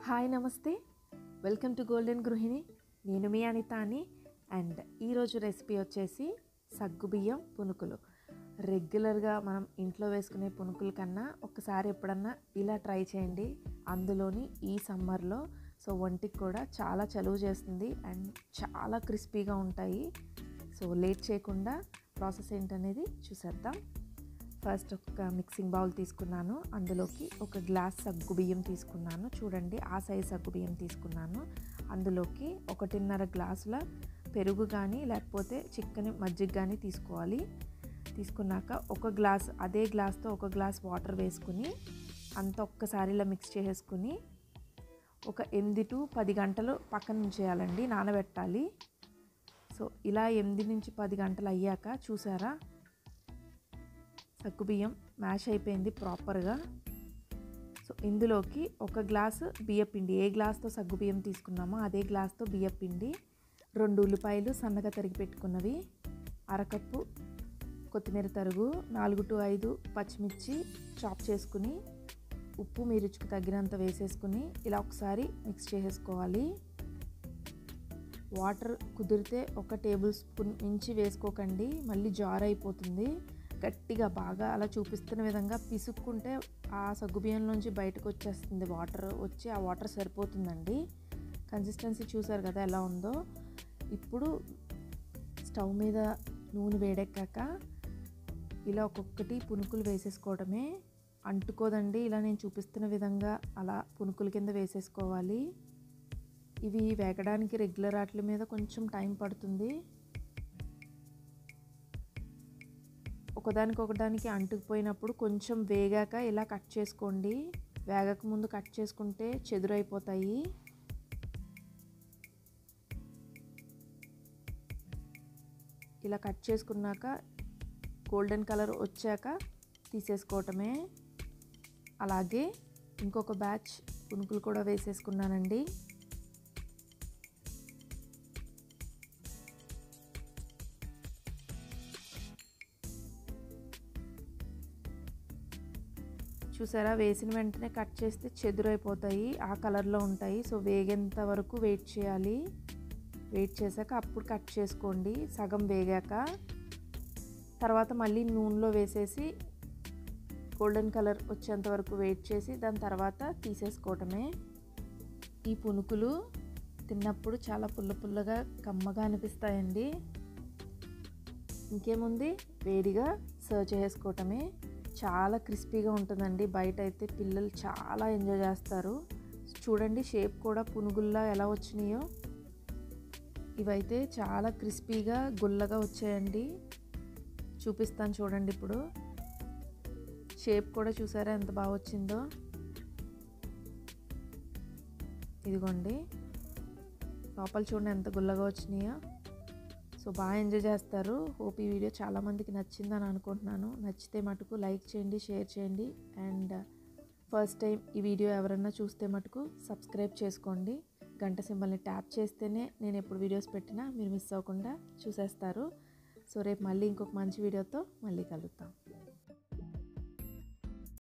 hi నమస్తే welcome to golden గృహిణి నేను మీ అనిత అని అండ్ ఈరోజు రెసిపీ వచ్చేసి సగ్గుబియ్యం పునుకులు రెగ్యులర్గా మనం ఇంట్లో వేసుకునే పునుకుల కన్నా ఒకసారి ఎప్పుడన్నా ఇలా ట్రై చేయండి అందులోని ఈ సమ్మర్లో సో ఒంటికి కూడా చాలా చలువ చేస్తుంది అండ్ చాలా క్రిస్పీగా ఉంటాయి సో లేట్ చేయకుండా ప్రాసెస్ ఏంటనేది చూసేద్దాం ఫస్ట్ ఒక మిక్సింగ్ బౌల్ తీసుకున్నాను అందులోకి ఒక గ్లాస్ సగ్గు బియ్యం తీసుకున్నాను చూడండి ఆ సైజ్ సగ్గు బియ్యం తీసుకున్నాను అందులోకి ఒకటిన్నర గ్లాసుల పెరుగు కానీ లేకపోతే చిక్కని మజ్జిగ కానీ తీసుకోవాలి తీసుకున్నాక ఒక గ్లాస్ అదే గ్లాస్తో ఒక గ్లాస్ వాటర్ వేసుకుని అంత ఒక్కసారి ఇలా మిక్స్ చేసేసుకుని ఒక ఎనిమిది టు పది గంటలు పక్కన ఉంచేయాలండి నానబెట్టాలి సో ఇలా ఎనిమిది నుంచి పది గంటలు అయ్యాక చూసారా సగ్గుబియ్యం మ్యాష్ అయిపోయింది ప్రాపర్గా సో ఇందులోకి ఒక గ్లాసు బియ్యపిండి ఏ గ్లాస్తో సగ్గుబియ్యం తీసుకున్నామో అదే గ్లాస్తో బియ్యపిండి రెండు ఉల్లిపాయలు సన్నగా తరిగి పెట్టుకున్నవి అరకప్పు కొత్తిమీర తరుగు నాలుగు టు ఐదు పచ్చిమిర్చి చాప్ చేసుకుని ఉప్పు మీ రుచికి తగినంత వేసేసుకుని ఇలా ఒకసారి మిక్స్ చేసేసుకోవాలి వాటర్ కుదిరితే ఒక టేబుల్ స్పూన్ మించి వేసుకోకండి మళ్ళీ జార్ అయిపోతుంది గట్టిగా బాగా అలా చూపిస్తున్న విధంగా పిసుక్కుంటే ఆ సగ్గుబియ్యం నుంచి బయటకు వచ్చేస్తుంది వాటర్ వచ్చి ఆ వాటర్ సరిపోతుందండి కన్సిస్టెన్సీ చూసారు కదా ఎలా ఉందో ఇప్పుడు స్టవ్ మీద నూనె వేడెక్కాక ఇలా ఒక్కొక్కటి పునుకులు వేసేసుకోవడమే అంటుకోదండి ఇలా నేను చూపిస్తున్న విధంగా అలా పునుకుల కింద వేసేసుకోవాలి ఇవి వేగడానికి రెగ్యులర్ వాటి మీద కొంచెం టైం పడుతుంది ఒకదానికి ఒకదానికి అంటుకుపోయినప్పుడు కొంచెం వేగాక ఇలా కట్ చేసుకోండి వేగక ముందు కట్ చేసుకుంటే చెదురైపోతాయి ఇలా కట్ చేసుకున్నాక గోల్డెన్ కలర్ వచ్చాక తీసేసుకోవటమే అలాగే ఇంకొక బ్యాచ్ పునుకులు కూడా వేసేసుకున్నానండి చూసారా వేసిన వెంటనే కట్ చేస్తే చెదురైపోతాయి ఆ కలర్లో ఉంటాయి సో వేగేంత వరకు వెయిట్ చేయాలి వెయిట్ చేశాక అప్పుడు కట్ చేసుకోండి సగం వేగాక తర్వాత మళ్ళీ నూనెలో వేసేసి గోల్డెన్ కలర్ వచ్చేంత వరకు వెయిట్ చేసి దాని తర్వాత తీసేసుకోవటమే ఈ పునుకులు తిన్నప్పుడు చాలా పుల్ల పుల్లగా కమ్మగా అనిపిస్తాయండి ఇంకేముంది వేడిగా సర్వ్ చేసుకోవటమే చాలా క్రిస్పీగా ఉంటుందండి బయట అయితే పిల్లలు చాలా ఎంజాయ్ చేస్తారు చూడండి షేప్ కూడా పునుగుల్లా ఎలా వచ్చినాయో ఇవైతే చాలా క్రిస్పీగా గుల్లగా వచ్చాయండి చూపిస్తాను చూడండి ఇప్పుడు షేప్ కూడా చూసారా ఎంత బాగా వచ్చిందో ఇదిగోండి లోపల చూడండి ఎంత గుల్లగా వచ్చినాయో సో బాగా ఎంజాయ్ చేస్తారు హోప్ ఈ వీడియో చాలామందికి నచ్చిందని అనుకుంటున్నాను నచ్చితే మటుకు లైక్ చేయండి షేర్ చేయండి అండ్ ఫస్ట్ టైం ఈ వీడియో ఎవరన్నా చూస్తే మటుకు సబ్స్క్రైబ్ చేసుకోండి గంట సింబల్ని ట్యాప్ చేస్తేనే నేను ఎప్పుడు వీడియోస్ పెట్టినా మీరు మిస్ అవ్వకుండా చూసేస్తారు సో రేపు మళ్ళీ ఇంకొక మంచి వీడియోతో మళ్ళీ కలుద్దాం